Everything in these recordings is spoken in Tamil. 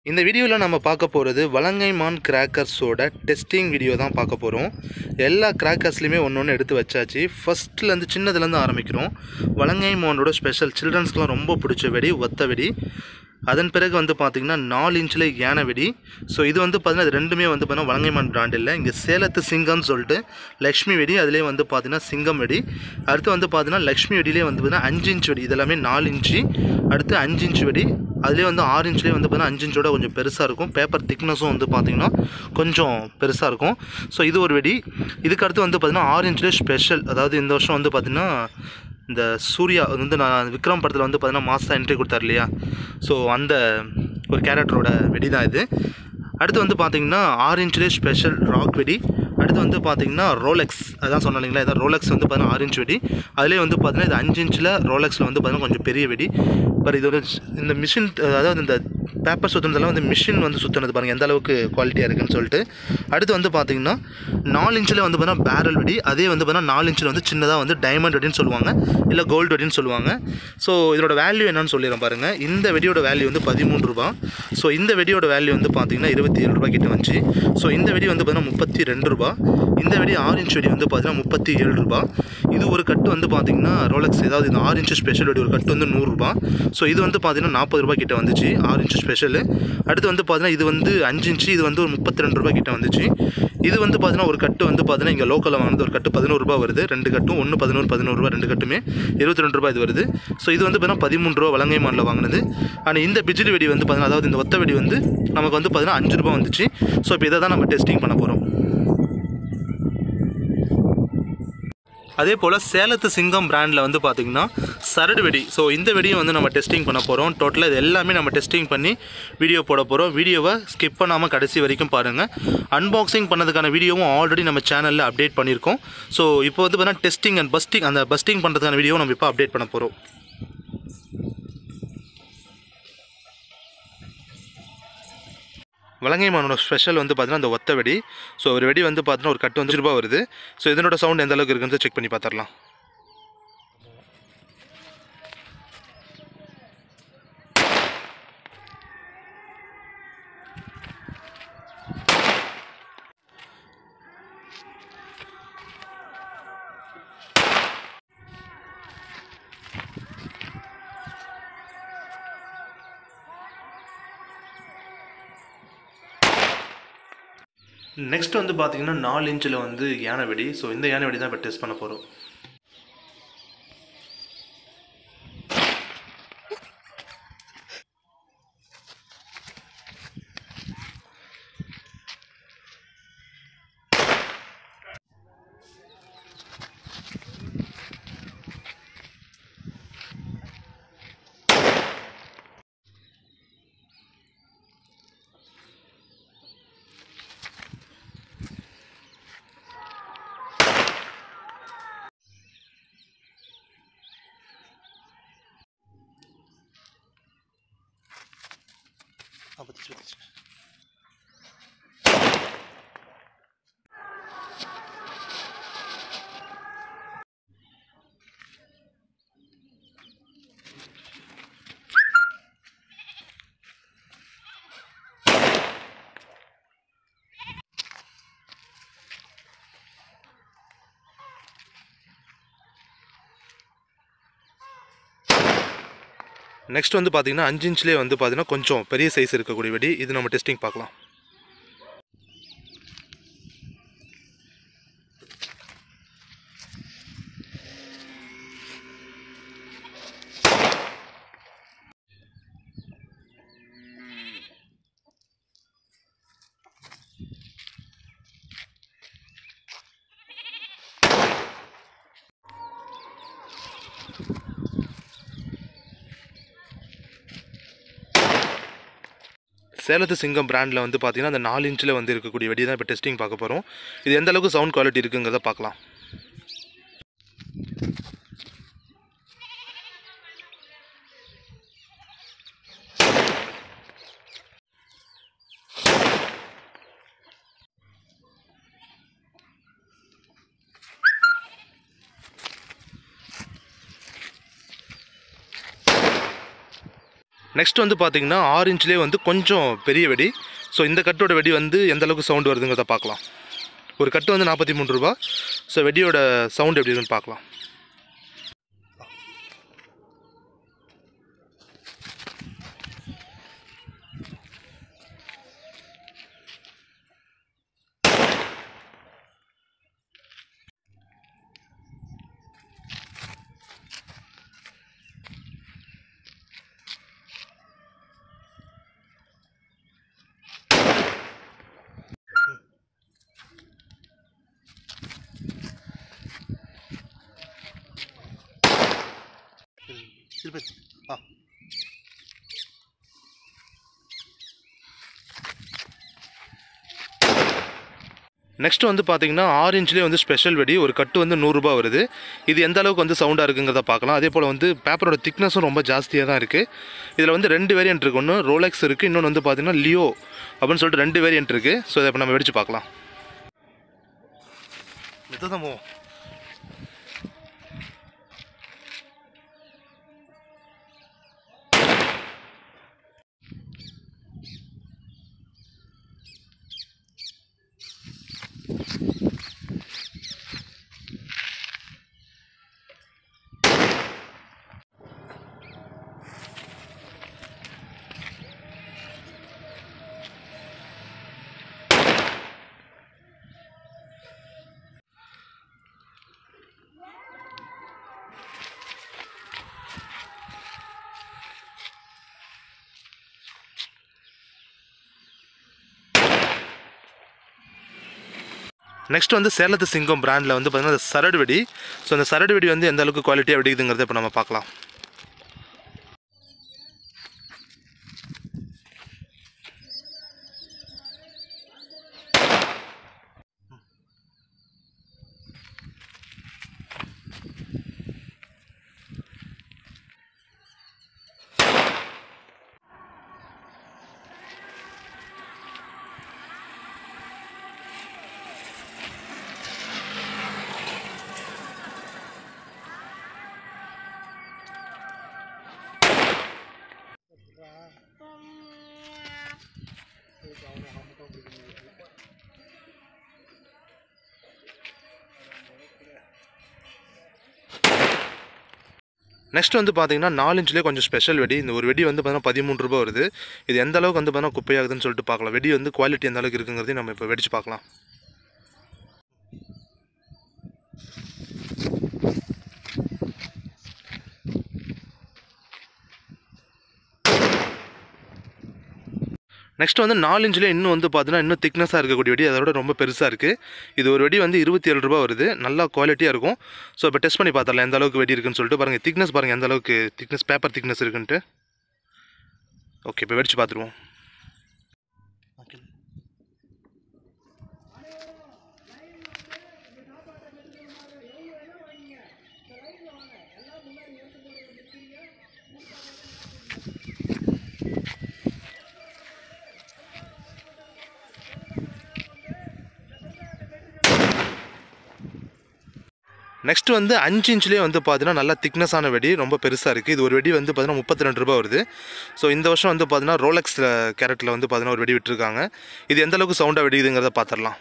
இந்த வீடியோவில் நம்ம பார்க்க போகிறது வலங்கைமான் கிராக்கர்ஸோட டெஸ்டிங் வீடியோ தான் பார்க்க போகிறோம் எல்லா கிராக்கர்ஸ்லையுமே ஒன்று ஒன்று எடுத்து வச்சாச்சு ஃபஸ்ட்லேருந்து சின்னதுலேருந்து ஆரம்பிக்கிறோம் வலங்கைமானோட ஸ்பெஷல் சில்ட்ரன்ஸ்க்குலாம் ரொம்ப பிடிச்ச வெடி ஒத்த வெடி அதன் பிறகு வந்து பார்த்திங்கன்னா நாலு இன்ச்சில் யானை வெடி ஸோ இது வந்து பார்த்திங்கன்னா இது ரெண்டுமே வந்து பார்த்தீங்கன்னா வலங்கைமான் பிராண்ட் இல்லை இங்கே சேலத்து சிங்கம்னு சொல்லிட்டு லக்ஷ்மி வெடி அதிலே வந்து பார்த்திங்கன்னா சிங்கம் வெடி அடுத்து வந்து பார்த்திங்கன்னா லக்ஷ்மி வெடியிலே வந்து பார்த்திங்கன்னா அஞ்சு இன்ச் வெடி இதெல்லாமே நாலு இன்ச்சு அடுத்து அஞ்சு இன்ச் வெடி அதுலேயே வந்து ஆறு இன்ச்லேயே வந்து பார்த்தீங்கன்னா அஞ்சு இன்ச்சோட கொஞ்சம் பெருசாக இருக்கும் பேப்பர் திக்னஸும் வந்து பார்த்திங்கன்னா கொஞ்சம் பெருசாக இருக்கும் ஸோ இது ஒரு வெடி இதுக்கு அடுத்து வந்து பார்த்திங்கன்னா ஆறு இன்ச்லேயே ஸ்பெஷல் அதாவது இந்த வருஷம் வந்து பார்த்திங்கன்னா இந்த சூர்யா வந்து நான் விக்ரம் படத்தில் வந்து பார்த்தீங்கன்னா மாஸ்டர் என்ட்ரி கொடுத்தாரு இல்லையா ஸோ அந்த ஒரு கேரக்டரோட வெடி தான் இது அடுத்து வந்து பார்த்தீங்கன்னா ஆறு இன்ச்லேயே ஸ்பெஷல் ராக் வெடி அடுத்து வந்து பார்த்தீங்கன்னா ரோலெக்ஸ் அதான் சொன்னேன் இல்லைங்களா இதான் ரோலெக்ஸ் வந்து பார்த்தீங்கன்னா ஆறு இன்ச் வெடி அதிலே வந்து பார்த்தீங்கன்னா இது அஞ்சு இன்ச்சில் ரோலெக்ஸில் வந்து பார்த்தீங்கன்னா கொஞ்சம் பெரிய வெடி பட் இது ஒரு இந்த மிஷின் அதாவது இந்த பேப்பர் சுற்றுனதெல்லாம் வந்து மிஷின் வந்து சுற்றுனது பாருங்கள் எந்த அளவுக்கு குவாலிட்டியாக இருக்குன்னு சொல்லிட்டு அடுத்து வந்து பார்த்தீங்கன்னா நாலு இன்ச்சில் வந்து பார்த்தீங்கன்னா பேரல் வெடி அதே வந்து பார்த்தீங்கன்னா நாலு இன்ச்சில் வந்து சின்னதாக வந்து டைமண்ட் வெடின்னு சொல்லுவாங்க இல்லை கோல்டு வெடின்னு சொல்லுவாங்க ஸோ இதோட வேல்யூ என்னன்னு சொல்லிடுறேன் பாருங்கள் இந்த வெடியோட வேல்யூ வந்து பதிமூணு ரூபா ஸோ இந்த வெடியோட வேல்யூ வந்து பார்த்தீங்கன்னா இருபத்தி ஏழு ரூபா கிட்ட வந்துச்சு ஸோ இந்த வெடி வந்து பார்த்தீங்கன்னா முப்பத்தி ரெண்டு ரூபா இந்த வெடி ஆறு இன்ச் வெடி வந்து பார்த்தீங்கன்னா முப்பத்தி ஏழு ரூபா இது ஒரு கட்டு வந்து பார்த்தீங்கன்னா ரோலக்ஸ் ஏதாவது இந்த ஆறு இன்ச் ஸ்பெஷல் வெடி ஒரு கட்டு வந்து நூறுரூபா ஸோ இது வந்து பார்த்தீங்கன்னா நாற்பது ரூபா கிட்ட வந்துச்சு ஆறு இன்ச் ஸ்பெஷலு அடுத்து வந்து பார்த்தீங்கன்னா இது வந்து அஞ்சு இன்ச்சு இது வந்து ஒரு முப்பத்தி ரெண்டு ரூபா கிட்ட வந்துச்சு இது வந்து பார்த்தீங்கன்னா ஒரு கட்டு வந்து பார்த்தீங்கன்னா இங்கே லோக்கலில் வாங்கினது ஒரு கட்டு பதினோரு ரூபா வருது ரெண்டு கட்டும் ஒன்று பதினோரு பதினோரு ரூபா ரெண்டு கட்டுமே இருபத்தி ரெண்டு ரூபா இது வருது ஸோ இது வந்து பார்த்தீங்கன்னா பதிமூணு ரூபா வலங்கை மாடலில் வாங்கினது ஆனால் இந்த பிஜிலி வெடி வந்து பார்த்தீங்கன்னா அதாவது இந்த ஒத்த வெடி வந்து நமக்கு வந்து பார்த்தீங்கன்னா அஞ்சு ரூபா வந்துச்சு ஸோ இப்போ இதை தான் நம்ம டெஸ்டிங் பண்ண போகிறோம் அதே போல் சேலத்து சிங்கம் பிராண்டில் வந்து பார்த்திங்கன்னா சரடு வெடி ஸோ இந்த வெடியை வந்து நம்ம டெஸ்டிங் பண்ண போகிறோம் டோட்டலாக இது எல்லாமே நம்ம டெஸ்டிங் பண்ணி வீடியோ போட போகிறோம் வீடியோவை ஸ்கிப் பண்ணாமல் கடைசி வரைக்கும் பாருங்கள் அன்பாக்சிங் பண்ணதுக்கான வீடியோவும் ஆல்ரெடி நம்ம சேனலில் அப்டேட் பண்ணியிருக்கோம் ஸோ இப்போ வந்து பார்த்தீங்கன்னா டெஸ்டிங் அண்ட் பஸ்டிங் அந்த பஸ்டிங் பண்ணுறதுக்கான வீடியோ நம்ம இப்போ அப்டேட் பண்ண போகிறோம் வலங்கைமானோட ஸ்பெஷல் வந்து பார்த்தீங்கன்னா அந்த ஒத்த வெடி ஸோ ஒரு வெடி வந்து பார்த்தீங்கன்னா ஒரு கட்டு வந்து ரூபா வருது ஸோ இதனோட சவுண்ட் எந்த அளவுக்கு இருக்குன்னு செக் பண்ணி பார்த்துடலாம் நெக்ஸ்ட் வந்து பார்த்தீங்கன்னா நாலு இன்ச்சில் வந்து யானை வெடி ஸோ இந்த யானை வெடி தான் இப்போ டெஸ்ட் பண்ண போகிறோம் பத்துச்சு பத்துச்சு நெக்ஸ்ட் வந்து பார்த்தீங்கன்னா அஞ்சு இன்ச்லேயே வந்து பார்த்தீங்கன்னா கொஞ்சம் பெரிய சைஸ் இருக்கக்கூடிய வெடி இது நம்ம டெஸ்டிங் பார்க்கலாம் சேலத்து சிங்கம் பிராண்டில் வந்து பார்த்தீங்கன்னா அந்த நாலு இன்ச்சில் வந்து இருக்கக்கூடிய வெடி தான் இப்போ டெஸ்டிங் பார்க்க போகிறோம் இது எந்த அளவுக்கு சவுண்ட் குவாலிட்டி இருக்குங்கிறத பார்க்கலாம் நெக்ஸ்ட் வந்து பார்த்தீங்கன்னா ஆறு இன்ச்லேயே வந்து கொஞ்சம் பெரிய வெடி ஸோ இந்த கட்டோட வெடி வந்து எந்த அளவுக்கு சவுண்டு வருதுங்கிறத பார்க்கலாம் ஒரு கட்டு வந்து நாற்பத்தி மூணு ரூபா ஸோ வெடியோட சவுண்ட் எப்படி இருக்குன்னு பார்க்கலாம் திருப்பதி ஆ நெக்ஸ்ட் வந்து பார்த்தீங்கன்னா ஆறு இன்ச்லேயே வந்து ஸ்பெஷல் வெடி ஒரு கட்டு வந்து நூறுரூபா வருது இது எந்த அளவுக்கு வந்து சவுண்டாக இருக்குங்கிறத பார்க்கலாம் அதே போல் வந்து பேப்பரோட திக்னஸும் ரொம்ப ஜாஸ்தியாக தான் இருக்குது இதில் வந்து ரெண்டு வேரியன்ட் இருக்குது ஒன்று ரோலெக்ஸ் இருக்குது இன்னொன்று வந்து பார்த்தீங்கன்னா லியோ அப்படின்னு சொல்லிட்டு ரெண்டு வேரியன்ட் இருக்குது ஸோ இதை இப்போ நம்ம வெடிச்சு பார்க்கலாம் இதுதான் போவோம் நெக்ஸ்ட் வந்து சேலத்து சிங்கம் பிராண்டில் வந்து பார்த்தீங்கன்னா இந்த சரடு வெடி ஸோ அந்த சரடு வெடி வந்து எந்த அளவுக்கு குவாலிட்டியாக வெடிக்குதுங்கிறத இப்போ நம்ம பார்க்கலாம் நெக்ஸ்ட் வந்து பார்த்தீங்கன்னா நாலு இன்ச்லேயே கொஞ்சம் ஸ்பெஷல் வெடி இந்த ஒரு வெடி வந்து பார்த்தீங்கன்னா பதிமூணு ரூபா வருது இது எந்த அளவுக்கு வந்து பார்த்தீங்கன்னா குப்பையாகுதுன்னு சொல்லிட்டு பார்க்கலாம் வெடி வந்து குவாலிட்டி எந்த அளவுக்கு இருக்குங்கிறதையும் நம்ம இப்போ வெடிச்சு பார்க்கலாம் நெக்ஸ்ட் வந்து நாலு இன்ச்சில் இன்னும் வந்து பார்த்தீங்கன்னா இன்னும் திக்னஸாக இருக்கக்கூடிய வெடி அதோட ரொம்ப பெருசாக இருக்குது இது ஒரு வெடி வந்து இருபத்தி ஏழு ரூபா வருது நல்லா குவாலிட்டியாக இருக்கும் ஸோ இப்போ டெஸ்ட் பண்ணி பார்த்துடலாம் எந்த அளவுக்கு வெடி இருக்குன்னு சொல்லிட்டு பாருங்கள் திக்னஸ் பாருங்கள் எந்த அளவுக்கு திக்னஸ் பேப்பர் திக்னஸ் இருக்குன்ட்டு ஓகே இப்போ வெடிச்சு பார்த்துருவோம் நெக்ஸ்ட் வந்து அஞ்சு இன்ச்லேயே வந்து பார்த்தீங்கன்னா நல்லா திக்னஸான வெடி ரொம்ப பெருசாக இருக்குது இது ஒரு வெடி வந்து பார்த்தீங்கன்னா முப்பத்தி ரெண்டு ரூபா வருது ஸோ இந்த வருஷம் வந்து பார்த்தீங்கன்னா ரோலெக்ஸ் கேரட்டில் வந்து பார்த்தீங்கன்னா ஒரு வெடி விட்டுருக்காங்க இது எந்த அளவுக்கு சவுண்டாக வெடிக்குதுங்கிறத பார்த்துடலாம்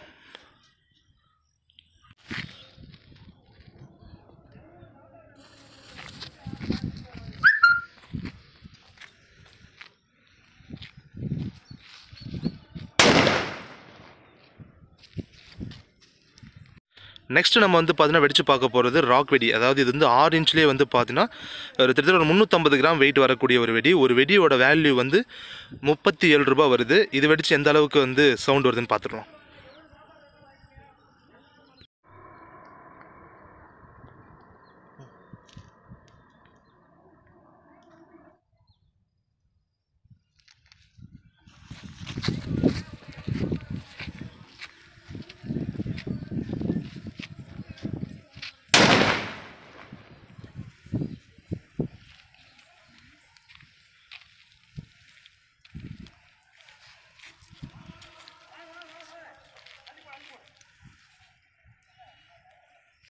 நெக்ஸ்ட் நம்ம வந்து பார்த்தீங்கன்னா வெடிச்சு பார்க்க போகிறது ராக் வெடி அதாவது இது வந்து ஆறு இன்ச்லேயே வந்து பார்த்தீங்கன்னா ஒரு கிட்டத்தட்ட ஒரு முந்நூற்றம்பது கிராம் வெயிட் வரக்கூடிய ஒரு வெடி ஒரு வெடியோட வேல்யூ வந்து முப்பத்தி ஏழு ரூபாய் வருது இது வெடிச்சு எந்த அளவுக்கு வந்து சவுண்ட் வருதுன்னு பார்த்துடலாம்